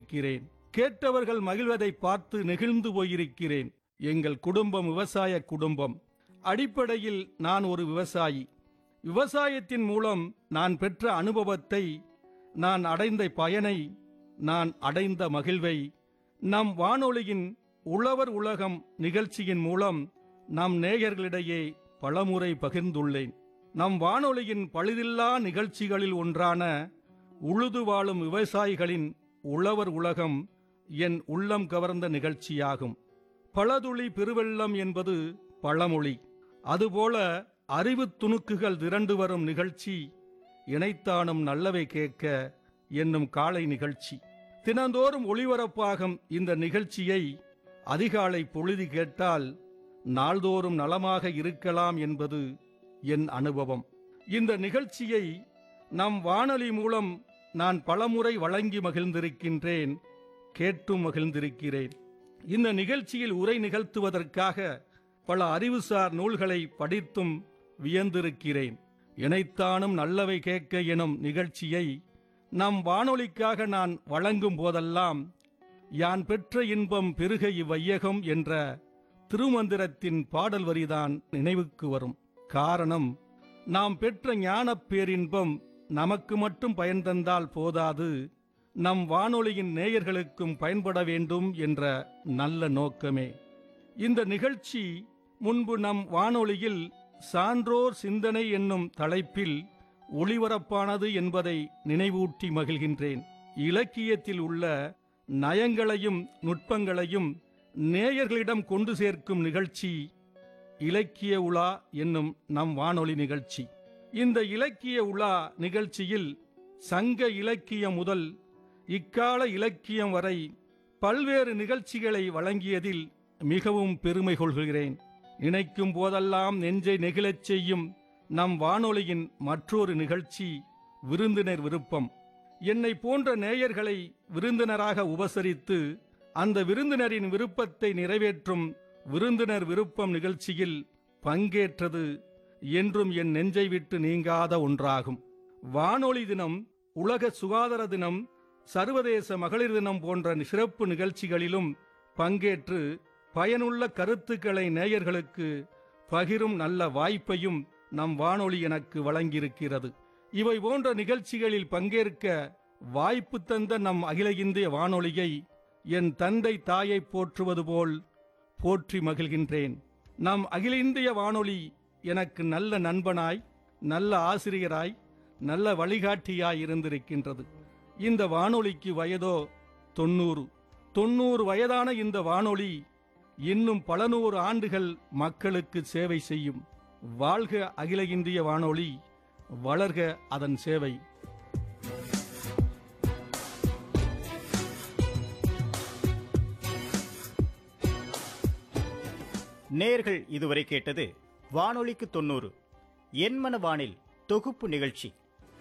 போயிருக்கிறேன் கேட்டவர்கள் மகிழ்வதை பார்த்து நெகிழ்ந்து போயிருக்கிறேன் எங்கள் குடும்பம் விவசாய குடும்பம் அடிப்படையில் நான் ஒரு விவசாயி விவசாயத்தின் மூலம் நான் பெற்ற அனுபவத்தை நான் அடைந்த பயனை நான் அடைந்த மகிழ்வை நம் வானொலியின் உழவர் உலகம் நிகழ்ச்சியின் மூலம் நம் நேயர்களிடையே பலமுறை பகிர்ந்துள்ளேன் நம் வானொலியின் பழுதில்லா நிகழ்ச்சிகளில் ஒன்றான உழுது வாழும் விவசாயிகளின் உழவர் உலகம் என் உள்ளம் கவர்ந்த நிகழ்ச்சியாகும் பழதுளி பெருவெள்ளம் என்பது பழமொழி அதுபோல அறிவு துணுக்குகள் திரண்டு வரும் நிகழ்ச்சி இணைத்தானும் நல்லவை கேட்க என்னும் காலை நிகழ்ச்சி தினந்தோறும் ஒளிபரப்பாகும் இந்த நிகழ்ச்சியை அதிகாலை பொழுது கேட்டால் நாள்தோறும் நலமாக இருக்கலாம் என்பது என் அனுபவம் இந்த நிகழ்ச்சியை நம் வானொலி மூலம் நான் பலமுறை வழங்கி மகிழ்ந்திருக்கின்றேன் கேட்டும் மகிழ்ந்திருக்கிறேன் இந்த நிகழ்ச்சியில் உரை நிகழ்த்துவதற்காக பல அறிவுசார் நூல்களை படித்தும் வியந்திருக்கிறேன் இணைத்தானும் நல்லவை கேட்க எனும் நிகழ்ச்சியை நம் வானொலிக்காக நான் வழங்கும் போதெல்லாம் யான் பெற்ற இன்பம் பெருக இவ்வையகம் என்ற திருமந்திரத்தின் பாடல் வரிதான் நினைவுக்கு வரும் காரணம் நாம் பெற்ற ஞானப் பேரின்பம் நமக்கு மட்டும் பயன் தந்தால் போதாது நம் வானொலியின் நேயர்களுக்கும் பயன்பட வேண்டும் என்ற நல்ல நோக்கமே இந்த நிகழ்ச்சி முன்பு நம் வானொலியில் சான்றோர் சிந்தனை என்னும் தலைப்பில் ஒளிபரப்பானது என்பதை நினைவூட்டி மகிழ்கின்றேன் இலக்கியத்தில் உள்ள நயங்களையும் நுட்பங்களையும் நேயர்களிடம் கொண்டு சேர்க்கும் நிகழ்ச்சி இலக்கிய உலா என்னும் நம் வானொலி நிகழ்ச்சி இந்த இலக்கிய உலா நிகழ்ச்சியில் சங்க இலக்கியம் முதல் இக்கால இலக்கியம் வரை பல்வேறு நிகழ்ச்சிகளை வழங்கியதில் மிகவும் பெருமை கொள்கிறேன் நினைக்கும் போதெல்லாம் நெஞ்சை நெகிழச் செய்யும் நம் வானொலியின் மற்றொரு நிகழ்ச்சி விருந்தினர் விருப்பம் என்னை போன்ற நேயர்களை விருந்தினராக உபசரித்து அந்த விருந்தினரின் விருப்பத்தை நிறைவேற்றும் விருந்தினர் விருப்பம் நிகழ்ச்சியில் பங்கேற்றது என்றும் என் நெஞ்சை விட்டு நீங்காத ஒன்றாகும் வானொலி தினம் உலக சுகாதார தினம் சர்வதேச மகளிர் தினம் போன்ற சிறப்பு நிகழ்ச்சிகளிலும் பங்கேற்று பயனுள்ள கருத்துக்களை நேயர்களுக்கு பகிரும் நல்ல வாய்ப்பையும் நம் வானொலி எனக்கு வழங்கியிருக்கிறது இவை போன்ற நிகழ்ச்சிகளில் பங்கேற்க வாய்ப்பு தந்த நம் அகில இந்திய வானொலியை என் தந்தை தாயை போற்றுவது போல் போற்றி மகிழ்கின்றேன் நம் அகில இந்திய வானொலி எனக்கு நல்ல நண்பனாய் நல்ல ஆசிரியராய் நல்ல வழிகாட்டியாய் இருந்திருக்கின்றது இந்த வானொலிக்கு வயதோ தொண்ணூறு தொண்ணூறு வயதான இந்த வானொலி இன்னும் பல நூறு ஆண்டுகள் மக்களுக்கு சேவை செய்யும் வாழ்க அகில இந்திய வானொலி வளர்க அதன் சேவை நேர்கள் இதுவரை கேட்டது வானொலிக்கு தொண்ணூறு எண்மன வானில் தொகுப்பு நிகழ்ச்சி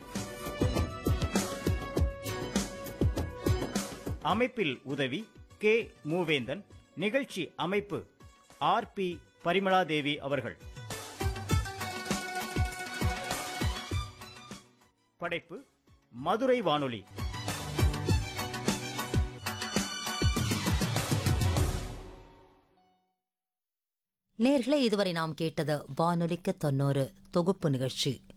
அமைப்பில் உதவி கே மூவேந்தன் நிகழ்ச்சி அமைப்பு ஆர் பி பரிமளாதேவி அவர்கள் படைப்பு மதுரை வானொலி நேர்களே இதுவரை நாம் கேட்டது வானொலிக்கு தொண்ணூறு தொகுப்பு நிகழ்ச்சி